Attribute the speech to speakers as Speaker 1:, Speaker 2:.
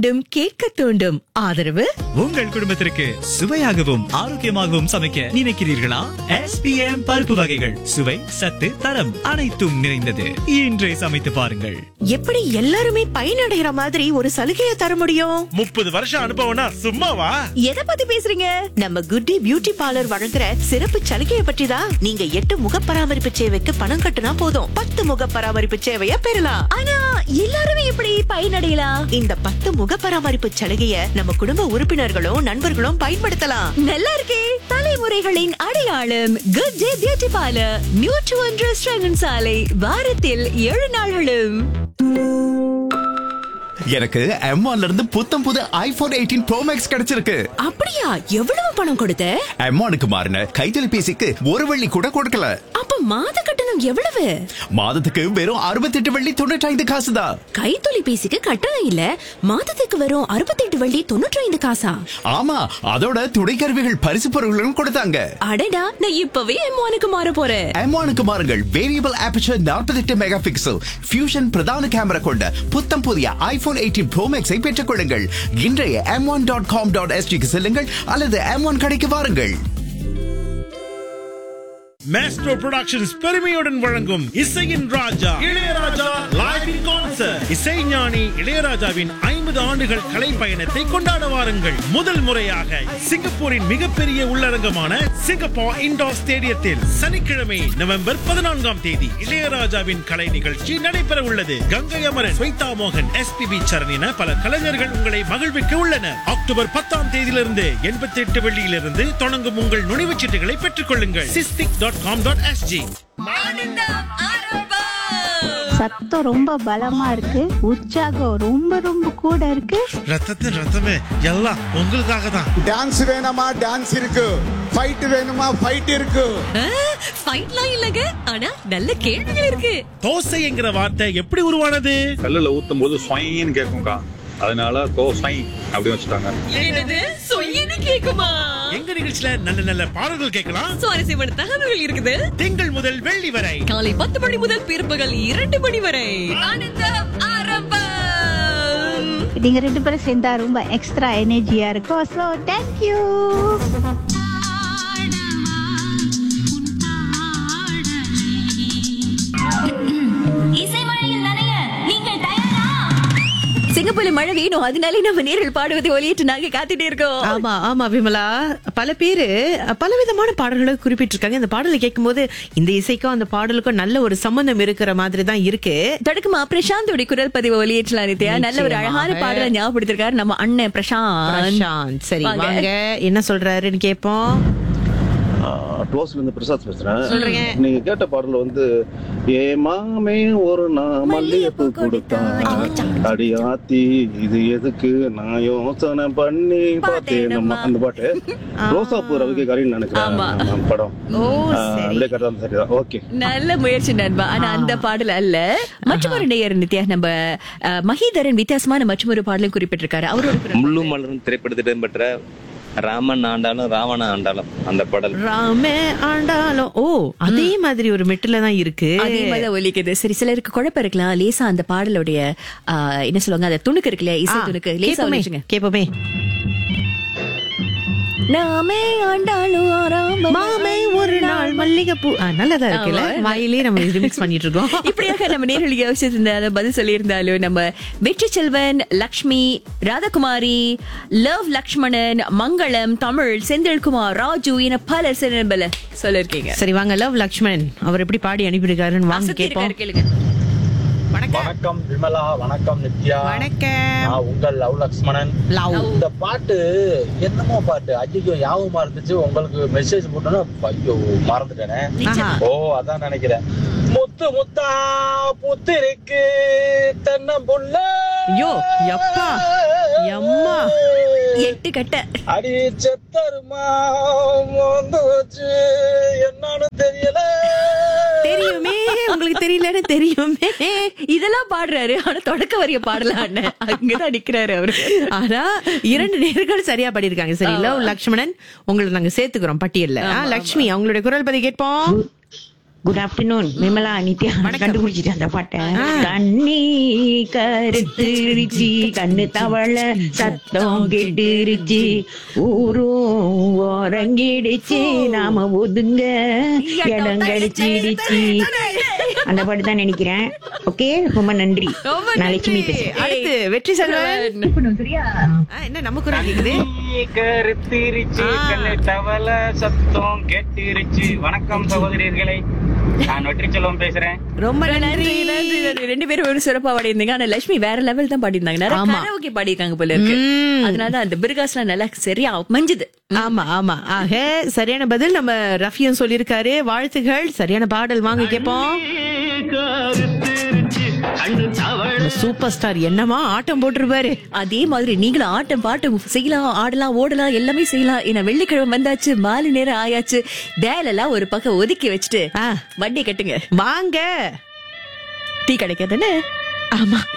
Speaker 1: தூண்டும் கேட்க தூண்டும் ஆதரவு
Speaker 2: உங்கள் குடும்பத்திற்கு சுவையாகவும் ஆரோக்கியமாகவும் சமைக்க நினைக்கிறீர்களா SPM பருப்பு வகைகள் சுவை சத்து தரம் அனைத்தும் நிறைந்தது இன்றே சமைத்து பாருங்கள்
Speaker 1: எப்படி எல்லாருமே பயனடைகிற மாதிரி ஒரு சலுகையை தர முடியும்
Speaker 3: முப்பது வருஷம் அனுபவம்னா சும்மாவா
Speaker 1: எதை பத்தி பேசுறீங்க நம்ம குட்டி பியூட்டி பார்லர் வழங்குற சிறப்பு சலுகையை பற்றி தான் நீங்க எட்டு முக பராமரிப்பு சேவைக்கு பணம் கட்டுனா போதும் பத்து முக பராமரிப்பு சேவையை பெறலாம் ஆனா எல்லாருமே எப்படி பயனடையலாம் இந்த பத்து முக பராமரிப்பு சலுகையை நம்ம குடும்ப உறுப்பினர்களும் நண்பர்களும் பயன்படுத்தலாம் நல்லா இருக்கே தலைமுறைகளின் அடையாளம் good day beauty parlour new two ஒன்று சாலை வாரத்தில் ஏழு நாள்களும்
Speaker 4: எனக்கு M1 இருந்து புத்தம் புது ஐபோன் எயிட்டீன் ப்ரோ மேக்ஸ் கிடைச்சிருக்கு
Speaker 1: அப்படியா எவ்வளவு பணம் கொடுத்த
Speaker 4: M1க்கு மாறின கைத்தொலைபேசிக்கு ஒரு வெள்ளி கூட கொடுக்கல
Speaker 1: அப்ப மாத கட்டணம் எவ்வளவு
Speaker 4: மாதத்துக்கு வெறும் அறுபத்தெட்டு வெள்ளி தொண்ணூற்றி ஐந்து காசு தான்
Speaker 1: கைத்தொலைபேசிக்கு கட்டணம் இல்ல மாதத்துக்கு வரும் அறுபத்தெட்டு வள்ளி தொண்ணூற்றி ஐந்து காசா
Speaker 4: ஆமா அதோட துணைக்கருவிகள் பரிசு பொருட்களும் கொடுத்தாங்க
Speaker 1: அடடா நான் இப்பவே எம்மானுக்கு மாற போறேன்
Speaker 4: M1க்கு மாறுங்கள் variable aperture 48 megapixel fusion பிரதான கேமரா கொண்ட புத்தம் புதிய ஐபோன் எயிட்டீன் ப்ரோ மேக்ஸை பெற்றுக் கொள்ளுங்கள் இன்றைய M one dot com dot எஸ்டிக்கு செல்லுங்கள் அல்லது எம் ஒன் கடைக்கு வாருங்கள்
Speaker 3: மேஸ்ட்ரோ புரொடக்ஷன்ஸ் பெருமையுடன் வழங்கும் இசையின் ராஜா இளையராஜா லைவ் இன் கான்சர்ட் இசைஞானி இளையராஜாவின் ஐம்பது ஆண்டுகள் கலை பயணத்தை கொண்டாட வாருங்கள் முதல் முறையாக சிங்கப்பூரின் மிகப்பெரிய உள்ளரங்கமான சிங்கப்பூர் இண்டோர் ஸ்டேடியத்தில் சனிக்கிழமை நவம்பர் பதினான்காம் தேதி இளையராஜாவின் கலை நிகழ்ச்சி நடைபெற உள்ளது கங்கை அமரன் ஸ்வைதா மோகன் எஸ்பிபி சரண் என பல கலைஞர்கள் உங்களை மகிழ்விக்க உள்ளனர் அக்டோபர் பத்தாம் தேதியிலிருந்து எண்பத்தி எட்டு வெள்ளியிலிருந்து தொடங்கும் உங்கள் நுழைவுச் சீட்டுகளை பெற்றுக் கொள்ளுங்கள் SISTIC dot com dot SG
Speaker 5: சத்தம் ரொம்ப பலமா இருக்கு உற்சாகம் ரொம்ப ரொம்ப கூட இருக்கு
Speaker 3: ரத்தத்தின் ரத்தமே எல்லாம் உங்களுக்காக தான்
Speaker 6: டான்ஸ் வேணுமா டான்ஸ் இருக்கு ஃபைட் வேணுமா ஃபைட் இருக்கு
Speaker 1: ஃபைட்லாம் இல்லங்க ஆனா நல்ல கேள்விகள் இருக்கு
Speaker 3: தோசை என்கிற வார்த்தை எப்படி உருவானது
Speaker 7: கல்லுல ஊத்தும் போது ஸ்வைன்னு கேட்கும்க்கா அதனால தோ ஸ்வை அப்படி வச்சுட்டாங்க
Speaker 1: என்னது சொய்யன்னு கேக்குமா
Speaker 3: எங்க நிகழ்ச்சியில நல்ல நல்ல பாடல்கள் கேட்கலாம்
Speaker 1: சுவாரஸ்யமான தகவல்கள் இருக்குது
Speaker 3: திங்கள் முதல் வெள்ளி வரை
Speaker 1: காலை பத்து மணி முதல் பிற்பகல் இரண்டு மணி வரை ஆனந்தம் ஆரம்பம்
Speaker 5: நீங்க ரெண்டு பேரும் சேர்ந்தா ரொம்ப எக்ஸ்ட்ரா எனர்ஜியா இருக்கும் ஸோ தேங்க்யூ
Speaker 1: சிங்கப்பூர்ல மழை வேணும் அதனாலே நம்ம நேரில் பாடுவதை ஒலியிட்டு நாங்க காத்துட்டே இருக்கோம்
Speaker 8: ஆமா ஆமா விமலா பல பேரு பலவிதமான பாடல்களை குறிப்பிட்டிருக்காங்க இந்த பாடலை கேட்கும்போது இந்த இசைக்கும் அந்த பாடலுக்கும் நல்ல ஒரு சம்பந்தம் இருக்கிற மாதிரி தான் இருக்கு
Speaker 1: தொடக்கமா பிரசாந்தோட குரல் பதிவு ஒலியேற்றலாம் நித்யா நல்ல ஒரு
Speaker 8: நிச்சயமாக.
Speaker 1: அழகான பாடலை ஞாபகப்படுத்திருக்காரு நம்ம அண்ணன் பிரசாந்த்
Speaker 8: பிரசாந்த் சரி
Speaker 1: வாங்க.
Speaker 8: வாங்க என்ன சொல்றாருன்னு கேப்போம்
Speaker 9: க்ளோஸ்ல இருந்து பிரசாத் பேசுறேன்
Speaker 8: சொல்றீங்க.
Speaker 9: நீங்க கேட்ட பாடல வந்து ஏ மாமே ஒரு நான் மல்லிகைப்பூ கொடுத்தான் அடி ஆத்தி இது எதுக்கு நான் யோசனை பண்ணி பார்த்தேன் நம்ம அந்த பாட்டு ரோசாப்பூ ரவிக்கு கரின்னு நினைக்கிறேன்
Speaker 1: ஆமா.
Speaker 9: நம்ம படம்
Speaker 8: ஓ
Speaker 9: ஆ,
Speaker 8: சரி
Speaker 9: அப்படியே கரெக்டா சரிதான் ஓகே
Speaker 1: நல்ல முயற்சி நண்பா ஆனா அந்த பாடல் அல்ல மற்றொரு நேயர் நித்யா நம்ம அஹ், மஹிதரன் வித்தியாசமான மற்றொரு பாடலும் குறிப்பிட்டிருக்காரு அவரோட குரல்
Speaker 10: முள்ளு மலரும் திரைப்படத்தில் இடம்பெற்ற ராமன் ஆண்டாலும் ராவண ஆண்டாலும் அந்த பாடல்
Speaker 8: ராமே ஆண்டாலும் ஓ அதே மாதிரி ஒரு மெட்டுல தான் இருக்கு
Speaker 1: அதே மாதிரி தான் ஒலிக்குது சரி சிலருக்கு குழப்பம் இருக்கலாம் லேசா அந்த பாடலுடைய ஆஹ், என்ன சொல்லுவாங்க அந்த துணுக்கு இருக்கு இல்லையா இசை
Speaker 8: ஆ,
Speaker 1: துணுக்கு லேசா
Speaker 8: கேப்போமே,
Speaker 1: ஒலிச்சுங்க
Speaker 8: கேப்போமே
Speaker 1: நாமே ஆண்டாலும் ஆறாம
Speaker 8: மாமை ஒரு நாள் மல்லிகைப்பூ ஆ, நல்லதா இருக்குல்ல
Speaker 1: ஆமா.
Speaker 8: வாயிலே நம்ம ரிமிக்ஸ் பண்ணிட்டு இருக்கோம்
Speaker 1: இப்படியாக நம்ம நேரில் யோசிச்சிருந்த பதில் சொல்லியிருந்தாலும் நம்ம வெற்றி செல்வன் லக்ஷ்மி ராதகுமாரி லவ் லக்ஷ்மணன் மங்களம் தமிழ் செந்தில்குமார் ராஜு என பலர் சிறம்பல சொல்லிருக்கீங்க
Speaker 8: சரி வாங்க லவ் லக்ஷ்மணன் அவர் எப்படி பாடி அனுப்பியிருக்காருன்னு வாங்க
Speaker 1: அசத்தி
Speaker 8: கேட்போம்
Speaker 1: இருக்காரு, கேளுங்க
Speaker 11: வணக்கம் விமலா வணக்கம் நித்யா
Speaker 8: வணக்கம்
Speaker 11: நான் உங்கள் லவ் லக்ஷ்மணன்
Speaker 8: லவ்
Speaker 11: இந்த பாட்டு என்னமோ பாட்டு ஐயோ யாவும் இருந்துச்சு உங்களுக்கு மெசேஜ் போட்டோன்னா ஐயோ மறந்துட்டேனே
Speaker 8: ஆஹா.
Speaker 11: ஓ அதான் நினைக்கிறேன் முத்து முத்தா புத்திருக்கு தென்னம்புள்ள
Speaker 8: ஐயோ, யப்பா, யம்மா.
Speaker 1: எட்டு கட்ட
Speaker 11: அடி செத்தருமா வந்து வச்சு என்னன்னு தெரியல
Speaker 8: தெரியுமே உங்களுக்கு தெரியலன்னு தெரியுமே
Speaker 1: இதெல்லாம் பாடுறாரு ஆனா தொடக்க வரிய பாடல அண்ணன் அங்கதான் நிக்கிறாரு அவரு
Speaker 8: ஆனா இரண்டு நேர்கள் சரியா பாடியிருக்காங்க சரி லவ் லக்ஷ்மணன் உங்களை நாங்க சேர்த்துக்கிறோம் பட்டியல்ல ஆ, லக்ஷ்மி அவங்களுடைய குரல் பதிவு கேட்போம்
Speaker 12: குட் ஆஃப்டர்நூன் விமலா நித்யா கண்டுபிடிச்சிட்டு அந்த பாட்டை கண்ணி கருத்துருச்சு கண்ணு தவள சத்தம் கெட்டுருச்சு ஊரும் உறங்கிடுச்சு நாம ஒதுங்க இடம் கிடைச்சிடுச்சு அந்த பாட்டு தான் நினைக்கிறேன் ஓகே ரொம்ப நன்றி நான் லட்சுமி பேசுறேன்
Speaker 8: அடுத்து வெற்றி செல்வன் ஆ, என்ன நம்ம குரல் கேக்குது
Speaker 13: கருத்திருச்சு கண்ணு தவள சத்தம் கேட்டிருச்சு வணக்கம் சகோதரியர்களே நான் வெற்றி செல்வம் பேசுறேன்
Speaker 8: ரொம்ப
Speaker 14: நன்றி நன்றி நன்றி ரெண்டு பேரும் ஒரு சிறப்பா பாடியிருந்தீங்க ஆனா லட்சுமி வேற லெவல் தான் பாடியிருந்தாங்க நிறைய
Speaker 8: ஆமா.
Speaker 14: கராோகே பாடியிருக்காங்க போல இருக்கு அதனால அந்த பிர்காஸ்லாம் நல்லா சரியா மஞ்சுது
Speaker 8: ஆமா ஆமா ஆக சரியான பதில் நம்ம ரஃபியும் சொல்லியிருக்காரு வாழ்த்துகள் சரியான பாடல் வாங்க கேப்போம் சூப்பர் ஸ்டார் என்னமா ஆட்டம் போட்டிருப்பாரு
Speaker 14: அதே மாதிரி நீங்களும் ஆட்டம் பாட்டம் செய்யலாம் ஆடலாம் ஓடலாம் எல்லாமே செய்யலாம் ஏன்னா வெள்ளிக்கிழமை வந்தாச்சு மாலை நேரம் ஆயாச்சு வேலைலாம் ஒரு பக்கம் ஒதுக்கி வச்சுட்டு வண்டி கட்டுங்க
Speaker 8: வாங்க
Speaker 14: டீ கிடைக்காதானே
Speaker 8: ஆமா